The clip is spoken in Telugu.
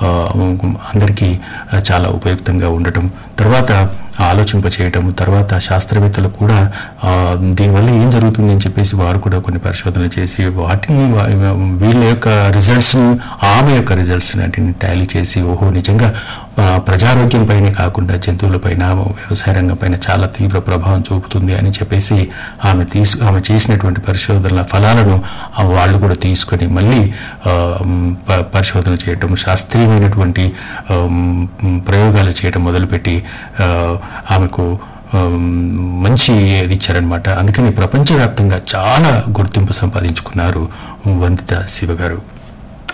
ఆ, అందరికీ చాలా ఉపయుక్తంగా ఉండటం తర్వాత ఆలోచింప చేయటం తర్వాత శాస్త్రవేత్తలు కూడా ఆ, దీనివల్ల ఏం జరుగుతుంది అని చెప్పేసి వారు కూడా కొన్ని పరిశోధనలు చేసి వాటిని వా- వీళ్ళ యొక్క రిజల్ట్స్ ఆమె యొక్క రిజల్ట్స్ వాటిని టాలీ చేసి ఓహో నిజంగా ఆ, ప్రజారోగ్యం పైనే కాకుండా జంతువుల పైన వ్యవసాయ రంగం పైన చాలా తీవ్ర ప్రభావం చూపుతుంది అని చెప్పేసి ఆమె తీసు ఆమె చేసినటువంటి పరిశోధనల ఫలాలను ఆ వాళ్ళు కూడా తీసుకొని మళ్ళీ ఆ, మ్, ప- పరిశోధనలు చేయటం శాస్త్రీయమైనటువంటి ఆ, మ్, ప్రయోగాలు చేయటం మొదలుపెట్టి ఆ, ఆమెకు ఆ, మంచి ఇది ఇచ్చారనమాట అందుకని ప్రపంచవ్యాప్తంగా చాలా గుర్తింపు సంపాదించుకున్నారు వందిత శివ గారు